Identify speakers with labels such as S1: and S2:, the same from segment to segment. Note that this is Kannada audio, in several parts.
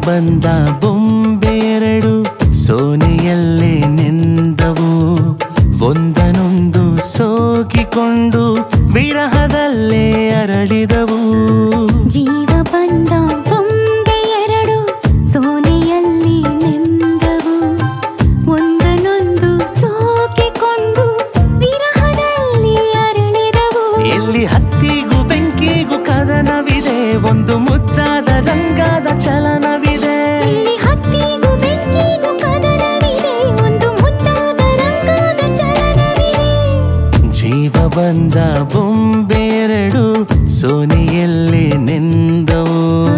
S1: ಬಂದ ಬೊಂಬೆರಡು ಸೋನೆಯಲ್ಲೇ ನೆಂದವು ಒಂದನೊಂದು ಸೋಕಿಕೊಂಡು ವಿರಹದಲ್ಲೇ ಅರಳಿದವು
S2: ಜೀವ ಬಂದ ಬೊಂಬೆ ಎರಡು ಸೋನೆಯಲ್ಲಿ ನೆಂದವು ಒಂದನೊಂದು ಸೋಕಿಕೊಂಡು ವಿರಹದಲ್ಲಿ ಅರಳಿದವು
S1: ಎಲ್ಲಿ ಹತ್ತಿಗೂ ಬೆಂಕಿಗೂ ಕದನವಿದೆ ಒಂದು ಮುದ್ದಾದ ರಂಗಾದ ಚಲನವಿದೆ
S2: ಇಲ್ಲಿ ಹತ್ತಿಗೂ ಬೆಂಕಿಗೂ ಕದನವಿದೆ ಒಂದು ಮುದ್ದಾದ ರಂಗಾದ ಚಲನವಿದೆ
S1: ಜೀವ ಬಂದ ಬೊಂಬೆರಡು ಸೋನೆಯಲ್ಲೇ ನೆಂದವು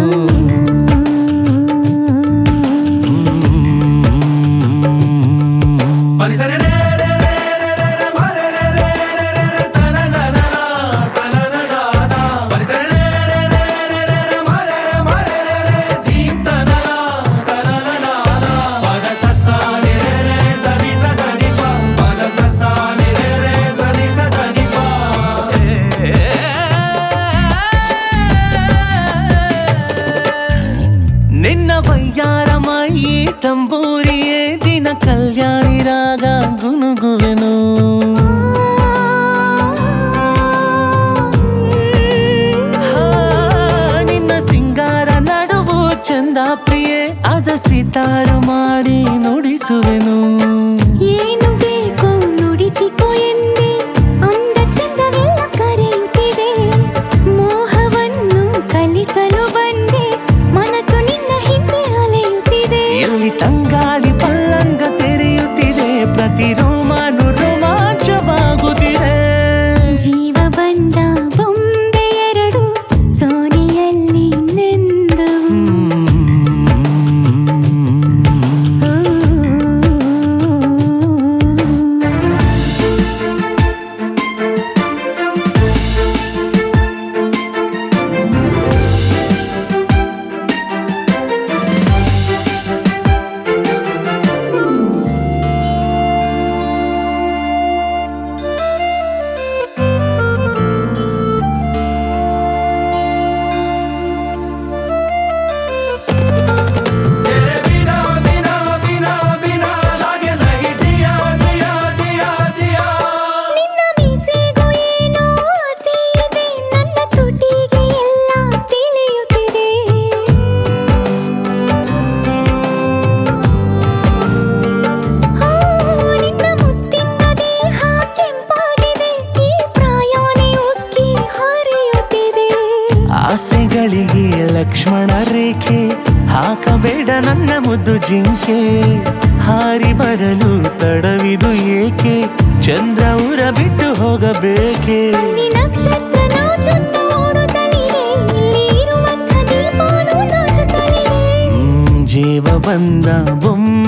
S1: ನಿನ್ನ ವಯ್ಯಾರ ಮೈ ತಂಬೂರಿಯೇ ದಿನ ಕಲ್ಯಾಣಿ ರಾಗ ಗುನುಗುವೆನು ಹಾ, ನಿನ್ನ ಸಿಂಗಾರ ನಡುವು ಚಂದ ಪ್ರಿಯೆ ಅದ ಸಿತಾರು ಮಾಡಿ ನುಡಿಸುವೆನು
S2: ಏನು ಬೇಕು ನುಡಿಸಿಕೊ ಎಂದೆ ಅಂದ ಚಂದವೆಲ್ಲ ಕರೆಯುತ್ತಿದೆ ಮೋಹವನ್ನು ಕಲಿಸಲು ಬಂದೆ ಮನಸ್ಸು ನಿನ್ನ ಹಿಂದೆ ಅಲೆಯುತ್ತಿದೆ
S1: ಎಲ್ಲಿ ತಂಗಾಳಿ ಪಲ್ಲಂಗ ತೆರೆಯುತ್ತಿದೆ ಪ್ರತಿ ರೋಮಾನು ರೋಮಾಂಚವಾಗುತ್ತಿದೆ
S2: ಜೀವ ಬಂದ ಬೊಂಬೆ ಎರಡು ಸೋನೆಯಲ್ಲಿ ನೆಂದವು ನಿನ್ನ ಮೀಸೆಗೂ ಏನೋ ಆಸೆ ಇದೆ ನನ್ನ ತುಟಿಗೆ ಎಲ್ಲ ತಿಳಿಯುತ್ತಿದೆ ಹೋ, ನಿನ್ನ ಮುತ್ತಿನ ದೇಹ ಕೆಂಪಾಗಿದೆ ಈ ಪ್ರಾಯನೇ ಉಕ್ಕಿ ಹರಿಯುತ್ತಿದೆ
S1: ಆಸೆಗಳಿಗೆ ಲಕ್ಷ್ಮಣ ರೇಖೆ ಹಾಕಬೇಡ ನನ್ನ ಮುದ್ದು ಜಿಂಕೆ ಹಾರಿ ಬರಲು ತಡವಿದು ಏಕೆ ಚಂದ್ರ ಊರ ಬಿಟ್ಟು ಹೋಗಬೇಕೆ
S2: ಅಲ್ಲಿ ನಕ್ಷತ್ರ ನಾಚುತ್ತ ಓಡುತ್ತಲಿದೆ ಇಲ್ಲಿ ಇರುವಂಥ ದೀಪನೂ ನಾಚುತ್ತಲಿದೆ
S1: ಹ್ಮ್, ಜೀವ ಬಂದ ಬೊಮ್ಮ